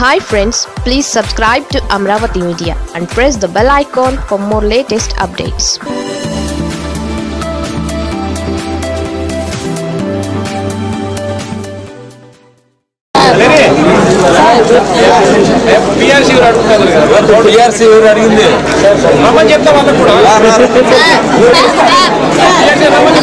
hi friends please subscribe to Amaravati media and press the bell icon for more latest updates PRC అడుగుతారు కదా TRC ఎవరు అడిగింది రమ్మని చెప్తా వాళ్ళకు కూడా PRC రమ్మని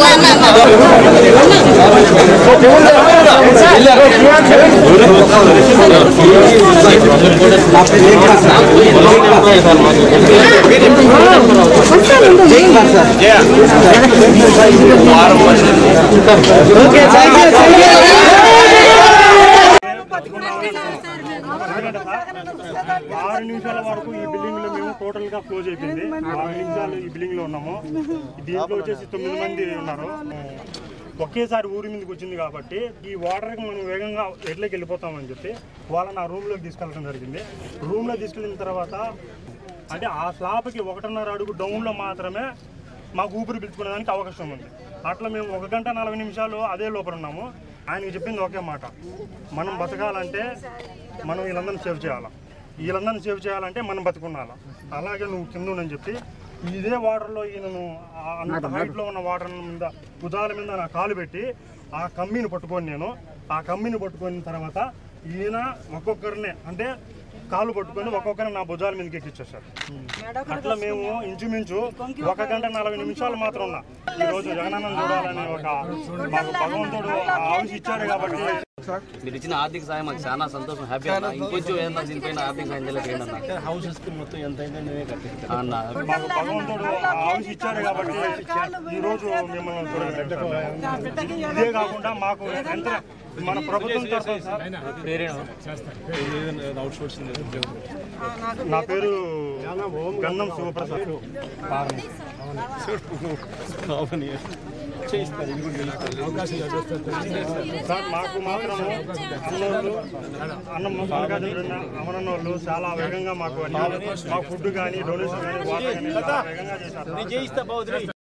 ఆరు నిమిషాల వరకు ఈ బిల్డింగ్ లో మేము టోటల్ గా క్లోజ్ అయిపోయింది ఆరు నిమిషాలు ఈ బిల్డింగ్ లో ఉన్నాము దీంట్లో వచ్చేసి తొమ్మిది మంది ఉన్నారు ఒకేసారి ఊరి మీదకి వచ్చింది కాబట్టి ఈ వాటర్ కి మనం వేగంగా ఎట్లకి వెళ్ళిపోతామని చెప్పి వాళ్ళని ఆ రూమ్ లోకి తీసుకెళ్ళడం జరిగింది రూమ్ లో తీసుకెళ్ళిన తర్వాత అంటే ఆ స్లాబ్కి ఒకటిన్నర అడుగు డౌన్ లో మాత్రమే మాకు ఊపిరి పీల్చుకునేదానికి అవకాశం ఉంది అట్లా మేము ఒక గంట నలభై నిమిషాలు అదే లోపల ఉన్నాము ఆయనకి చెప్పింది ఒకే మాట మనం బతకాలంటే మనం వీళ్ళందరినీ సేవ్ చేయాలి వీళ్ళందరినీ సేవ్ చేయాలంటే మనం బతుకున్నాలా అలాగే నువ్వు కింద ఉండని చెప్పి ఇదే వాటర్లో ఈయనను ఆ అంత హైట్లో ఉన్న వాటర్ మీద భుజాల మీద నా కాలు పెట్టి ఆ కమ్మిని పట్టుకొని నేను ఆ కమ్మిని పట్టుకున్న తర్వాత ఈయన ఒక్కొక్కరిని అంటే కాలు పట్టుకొని ఒక్కొక్కరిని నా భుజాల మీదకి ఎక్కించేశాడు అట్లా మేము ఇంచుమించు ఒక గంట నలభై నిమిషాలు మాత్రం ఉన్నా ఈ రోజు జగనన్న చూడాలని ఒక మాకు భగవంతుడు ఆ ఆవిష ఇచ్చాడు కాబట్టి మీరు ఇచ్చిన ఆర్థిక సాయం మాకు చాలా సంతోషం హ్యాపీ అన్న ఇంకొంచెం ఏదన్నా దీనిపైన ఆర్థిక సాయం చేయలేదు అన్న హౌసెస్ మొత్తం ఎంత అయిందో నేనే కట్టిస్తాను అన్న మాకు భగవంతుడు ఆ ఆవిష ఇచ్చాడు కాబట్టి ఈ రోజు మిమ్మల్ని చూడగలుగుతాం ఇదే కాకుండా మాకు ఎంత మన ప్రభుత్వం తరఫున సార్ అవుట్ సోర్సింగ్ నా పేరు గంధం శివప్రసాద్ చేయిస్తారు ఇది కూడా తెలుస్తుంది అవకాశం సార్ మాకు మాత్రం అన్నోళ్ళు అన్నం మల్లికార్జున అమరన్న వాళ్ళు చాలా వేగంగా మాకు అన్ని- మా ఫుడ్ కానీ డొనేషన్ కానీ వాటర్ కానీ చాలా వేగంగా చేశారు